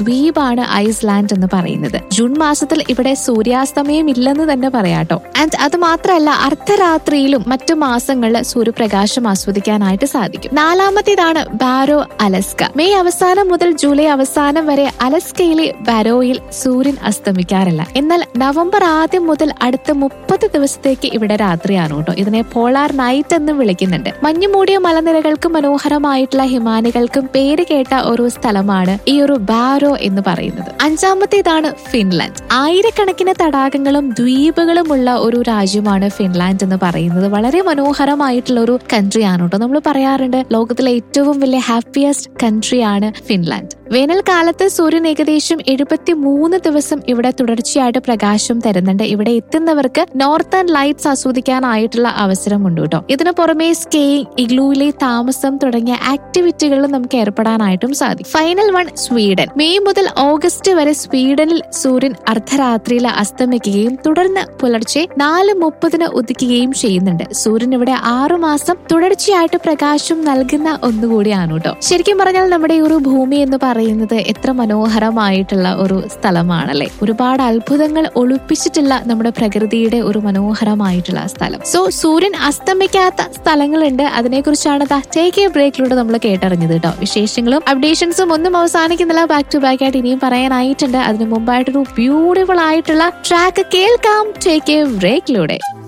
ദ്വീപാണ് Iceland എന്ന് പറയുന്നത് June മാസത്തിൽ ഇവിടെ സൂര്യാസ്തമയം ഇല്ലെന്ന് തന്നെ പറയാട്ടോ ആൻഡ് അത് മാത്രമല്ല അർദ്ധരാത്രിയിലും മറ്റു മാസങ്ങളിൽ സൂര്യപ്രകാശം ആസ്വദിക്കാനായിട്ട് സാധിക്കും നാലാമത്തേതാണ് ബാരോ അലസ്ക മെയ് അവസാനം മുതൽ ജൂലൈ അവസാനം വരെ അലസ്കയിലെ ബാരോയിൽ സൂര്യൻ അസ്തമിക്കാറില്ല എന്നാൽ നവംബർ ആദ്യം മുതൽ അടുത്ത മുപ്പത് ദിവസത്തേക്ക് ഇവിടെ രാത്രിയാണ് കേട്ടോ ഇതിനെ പോളാർ നൈറ്റ് എന്ന് വിളിക്കുന്നുണ്ട് മഞ്ഞുമൂടിയ മലനിരകൾക്കും മനോഹരമായിട്ടുള്ള ഹിമാനികൾക്കും പേര് കേട്ട ഒരു സ്ഥലമാണ് ഈ ഒരു ബാരോ എന്ന് പറയുന്നത് അഞ്ചാമത്തേതാണ് ഫിൻലാൻഡ് ആയിരക്കണക്കിന് തടാകങ്ങളും ദ്വീപുകളും ഉള്ള ഒരു രാജ്യമാണ് ഫിൻലാൻഡ് എന്ന് പറയുന്നത് വളരെ മനോഹരമായിട്ടുള്ള ഒരു കൺട്രിയാണ് കേട്ടോ നമ്മൾ പറയാറുണ്ട് ലോകത്തിലെ ഏറ്റവും വലിയ ഹാപ്പിയസ്റ്റ് കൺട്രിയാണ് ഫിൻലാൻഡ് വേനൽക്കാലത്ത് സൂര്യൻ ഏകദേശം എഴുപത്തി മൂന്ന് ദിവസം ഇവിടെ തുടർച്ചയായിട്ട് പ്രകാശം തരുന്നുണ്ട് ഇവിടെ എത്തുന്നവർക്ക് നോർത്തേൺ ലൈറ്റ്സ് ആസ്വദിക്കാനായിട്ടുള്ള അവസരമുണ്ട് കേട്ടോ ഇതിനു പുറമെ സ്കേയിങ് ഇഗ്ലൂയിലെ താമസം തുടങ്ങിയ ആക്ടിവിറ്റികളിൽ നമുക്ക് ഏർപ്പെടാനായിട്ടും സാധിക്കും ഫൈനൽ വൺ സ്വീഡൻ മെയ് മുതൽ ഓഗസ്റ്റ് വരെ സ്വീഡനിൽ സൂര്യൻ അർദ്ധരാത്രിയിൽ അസ്തമിക്കുകയും തുടർന്ന് പുലർച്ചെ നാല് മുപ്പതിന് ഉദിക്കുകയും ചെയ്യുന്നുണ്ട് സൂര്യൻ ഇവിടെ ആറു മാസം തുടർച്ചയായിട്ട് പ്രകാശം നൽകുന്ന ഒന്നുകൂടിയാണ് കേട്ടോ ശരിക്കും പറഞ്ഞാൽ നമ്മുടെ ഈ ഒരു ഭൂമി എന്ന് പറയുന്നത് എത്ര മനോഹരമായിട്ടുള്ള ഒരു സ്ഥലമാണല്ലേ ഒരുപാട് അത്ഭുതങ്ങൾ ഒളിപ്പിച്ചിട്ടുള്ള നമ്മുടെ പ്രകൃതിയുടെ ഒരു മനോഹരമായിട്ടുള്ള സ്ഥലം സോ സൂര്യൻ അസ്തമിക്കാത്ത സ്ഥലങ്ങളുണ്ട് അതിനെക്കുറിച്ചാണ് ടേക്ക് എ ബ്രേക്കിലൂടെ നമ്മൾ കേട്ടറിഞ്ഞത് കേട്ടോ വിശേഷങ്ങളും അപ്ഡേഷൻസും ഒന്നും അവസാനിക്കുന്നില്ല ബാക്ക് ടു ബാക്ക് ആയിട്ട് ഇനിയും പറയാനായിട്ടുണ്ട് അതിനു മുമ്പായിട്ടൊരു ബ്യൂട്ടിഫുൾ ആയിട്ടുള്ള ട്രാക്ക് കേൾക്കാം ടേക്ക് എ ബ്രേക്കിലൂടെ